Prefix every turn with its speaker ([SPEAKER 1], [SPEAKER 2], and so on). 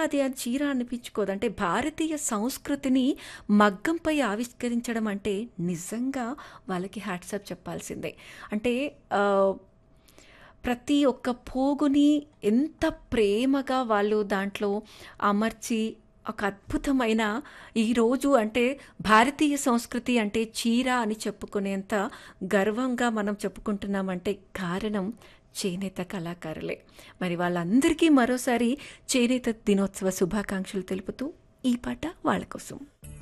[SPEAKER 1] అది ఆ చీర అనిపించుకోదు అంటే భారతీయ సంస్కృతిని మగ్గంపై ఆవిష్కరించడం అంటే నిజంగా వాళ్ళకి హ్యాట్సప్ చెప్పాల్సిందే అంటే ఆ, ప్రతి ఒక్క పోగుని ఎంత ప్రేమగా వాళ్ళు దాంట్లో అమర్చి ఒక అద్భుతమైన ఈరోజు అంటే భారతీయ సంస్కృతి అంటే చీర అని చెప్పుకునేంత గర్వంగా మనం చెప్పుకుంటున్నామంటే కారణం చేనేత కళాకారులే మరి వాళ్ళందరికీ మరోసారి చేనేత దినోత్సవ శుభాకాంక్షలు తెలుపుతూ ఈ పాట వాళ్ళ కోసం